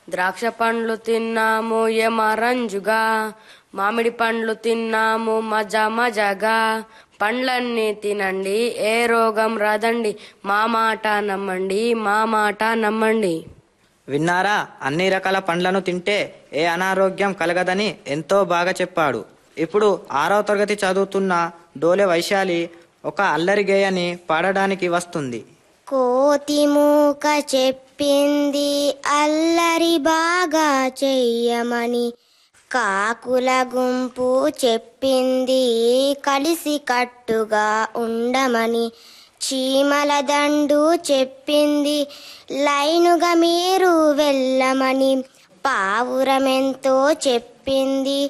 ద్రాక్ష పండ్లు తిన్నాము ఎమరంజుగా మామిడి పండ్లు తిన్నాము మజా మజాగా పండ్లన్నీ తినండి ఏ రోగం రాదండి మా మాట నమ్మండి మా మాట నమ్మండి విన్నారా అన్ని రకాల పండ్లను తింటే ఏ అనారోగ్యం కలగదని ఎంతో బాగా చెప్పాడు ఇప్పుడు ఆరవ తరగతి చదువుతున్న డోలే వైశాలి ఒక అల్లరి గేయని పాడడానికి వస్తుంది కోతి మూక చెప్పింది అల్లరి బాగా చెయ్యమని కాకుల గుంపు చెప్పింది కలిసి కట్టుగా ఉండమని చీమల దండు చెప్పింది లైనుగా మీరు వెళ్ళమని పావురమెంతో చెప్పింది